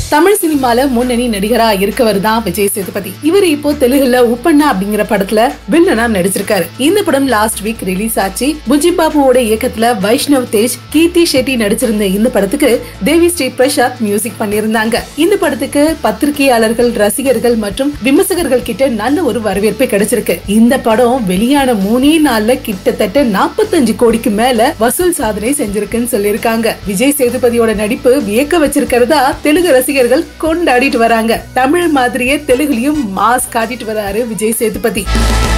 தமிழ் சினிமால முன்னணி நடிகரா இருக்கவர் தான் விஜய் சேதுபதி இவர் இப்போ தெலுங்குல உப்பண்ணா அப்படிங்கிற படத்துல வில்லனா நடிச்சிருக்காரு இந்த படம் லாஸ்ட் வீக் ரிலீஸ் ஆச்சு புஜி பாபுவோட இயக்கத்துல வைஷ்ணவ் தேஜ் கீர்த்தி ஷெட்டி நடிச்சிருந்த இந்த படத்துக்கு தேவி ஸ்ரீ பிரசாத் மியூசிக் பண்ணியிருந்தாங்க இந்த படத்துக்கு பத்திரிகையாளர்கள் ரசிகர்கள் மற்றும் விமர்சகர்கள் கிட்ட நல்ல ஒரு வரவேற்பு கிடைச்சிருக்கு இந்த படம் வெளியான மூணே நாள்ல கிட்டத்தட்ட நாற்பத்தஞ்சு கோடிக்கு மேல வசூல் சாதனை செஞ்சிருக்குன்னு சொல்லியிருக்காங்க விஜய் சேதுபதியோட நடிப்பு வியக்க வச்சிருக்கிறதா தெலுங்கு ரசிகர்கள் கொண்டாடிட்டு வராங்க தமிழ் மாதிரியே தெலுங்குலயும் மாஸ் காட்டிட்டு வராரு விஜய் சேதுபதி